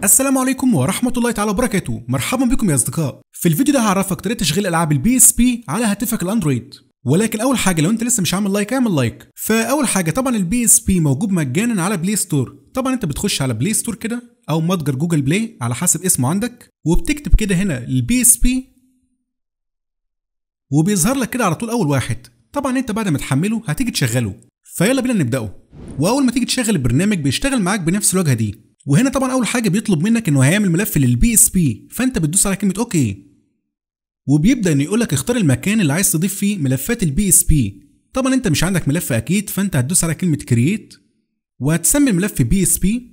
السلام عليكم ورحمة الله تعالى وبركاته، مرحبا بكم يا أصدقاء. في الفيديو ده هعرفك طريقة تشغيل ألعاب البي اس بي على هاتفك الأندرويد. ولكن أول حاجة لو أنت لسه مش عامل لايك اعمل لايك. فأول حاجة طبعا البي اس بي موجود مجانا على بلاي ستور، طبعا أنت بتخش على بلاي ستور كده أو متجر جوجل بلاي على حسب اسمه عندك وبتكتب كده هنا البي اس بي وبيظهر لك كده على طول أول واحد. طبعا أنت بعد ما تحمله هتيجي تشغله. فيلا بينا نبدأه. وأول ما تيجي تشغل البرنامج بيشتغل معاك بنفس الواجهة دي. وهنا طبعا اول حاجه بيطلب منك انه هيعمل ملف للبي اس بي فانت بتدوس على كلمه اوكي وبيبدا انه يقول لك اختار المكان اللي عايز تضيف فيه ملفات البي اس بي طبعا انت مش عندك ملف اكيد فانت هتدوس على كلمه كرييت وهتسمي الملف بي اس بي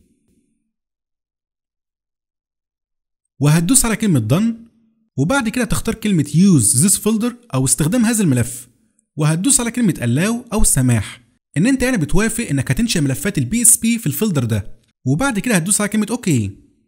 وهتدوس على كلمه done وبعد كده تختار كلمه use this folder او استخدام هذا الملف وهتدوس على كلمه allow او سماح ان انت يعني بتوافق انك هتنشئ ملفات البي اس بي في الفولدر ده وبعد كده هتدوس على كلمه اوكي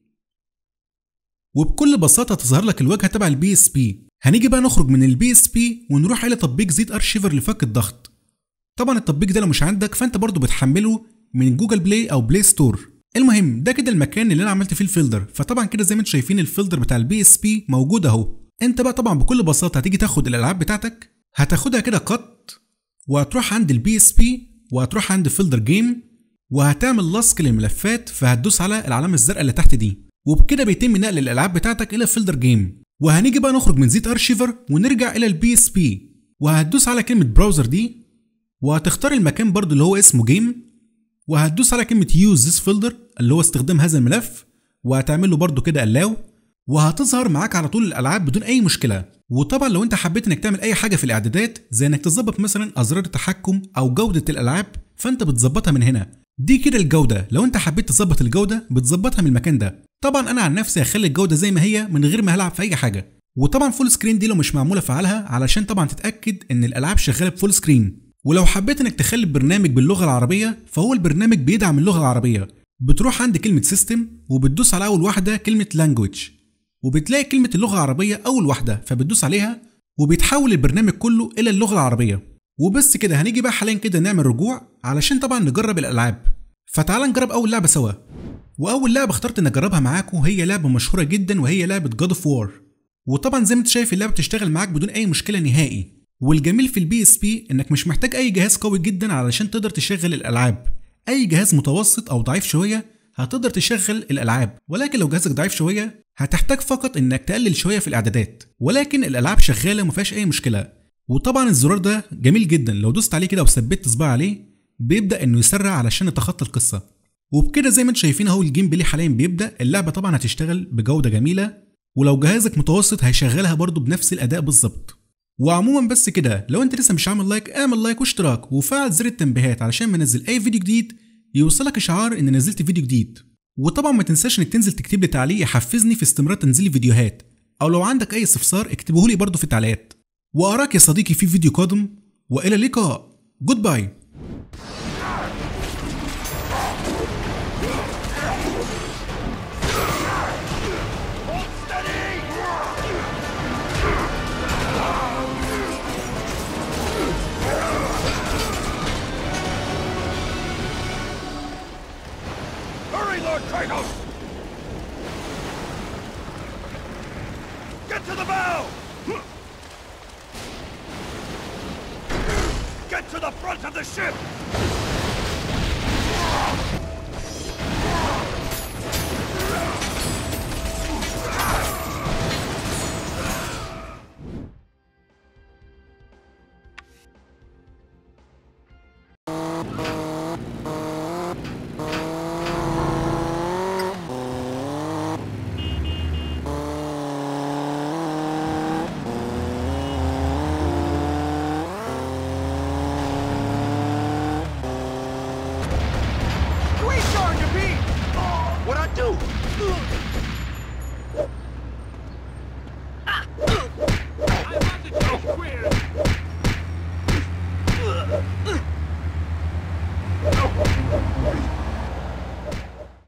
وبكل بساطه تظهر لك الواجهه تبع البي اس بي هنيجي بقى نخرج من البي اس بي ونروح الى تطبيق زيت ارشيفر لفك الضغط طبعا التطبيق ده لو مش عندك فانت برضو بتحمله من جوجل بلاي او بلاي ستور المهم ده كده المكان اللي انا عملت فيه الفلتر فطبعا كده زي ما انتم شايفين الفلتر بتاع البي اس بي موجود اهو انت بقى طبعا بكل بساطه هتيجي تاخد الالعاب بتاعتك هتاخدها كده قط وهتروح عند البي اس بي وهتروح عند فلتر جيم وهتعمل لصق للملفات فهتدوس على العلامه الزرقاء اللي تحت دي وبكده بيتم نقل الالعاب بتاعتك الى فيلدر جيم وهنيجي بقى نخرج من زيت ارشيفر ونرجع الى البي اس بي وهتدوس على كلمه براوزر دي وهتختار المكان برضو اللي هو اسمه جيم وهتدوس على كلمه يوز ذيس فولدر اللي هو استخدام هذا الملف وهتعمل له برضو كده allow وهتظهر معاك على طول الالعاب بدون اي مشكله وطبعا لو انت حبيت انك تعمل اي حاجه في الاعدادات زي انك تظبط مثلا ازرار التحكم او جوده الالعاب فانت بتظبطها من هنا دي كده الجودة لو انت حبيت تظبط الجودة بتظبطها من المكان ده طبعا انا عن نفسي هخلي الجودة زي ما هي من غير ما هلعب في اي حاجة وطبعا فول سكرين دي لو مش معمولة فعلها علشان طبعا تتأكد ان الالعاب شغالة بفول سكرين ولو حبيت انك تخلي البرنامج باللغة العربية فهو البرنامج بيدعم اللغة العربية بتروح عند كلمة سيستم وبتدوس على اول واحدة كلمة لانجوج وبتلاقي كلمة اللغة العربية اول واحدة فبتدوس عليها وبيتحول البرنامج كله الى اللغة العربية وبس كده هنيجي بقى حاليا كده نعمل رجوع علشان طبعا نجرب الالعاب فتعال نجرب اول لعبه سوا واول لعبه اخترت ان اجربها معاكم هي لعبه مشهوره جدا وهي لعبه جاد اوف وار وطبعا زي ما انت شايف اللعبه بتشتغل معاك بدون اي مشكله نهائي والجميل في البي اس بي انك مش محتاج اي جهاز قوي جدا علشان تقدر تشغل الالعاب اي جهاز متوسط او ضعيف شويه هتقدر تشغل الالعاب ولكن لو جهازك ضعيف شويه هتحتاج فقط انك تقلل شويه في الاعدادات ولكن الالعاب شغاله ومفيهاش اي مشكله وطبعا الزرار ده جميل جدا لو دوست عليه كده وثبت صباع عليه بيبدا انه يسرع علشان نتخطى القصه وبكده زي ما انتم شايفين اهو الجيم بلاي حاليا بيبدا اللعبه طبعا هتشتغل بجوده جميله ولو جهازك متوسط هيشغلها برضو بنفس الاداء بالظبط وعموما بس كده لو انت لسه مش عامل لايك اعمل لايك واشتراك وفعل زر التنبيهات علشان ما انزل اي فيديو جديد يوصلك اشعار ان نزلت فيديو جديد وطبعا ما تنساش انك تنزل تكتب لي تعليق يحفزني في استمرار تنزيل الفيديوهات او لو عندك اي استفسار اكتبه لي برضو في التعليقات وأراك يا صديقي في فيديو قادم وإلى اللقاء جود باي Hurry, Lord Kratos! Get to the bow! Get to the front of the ship!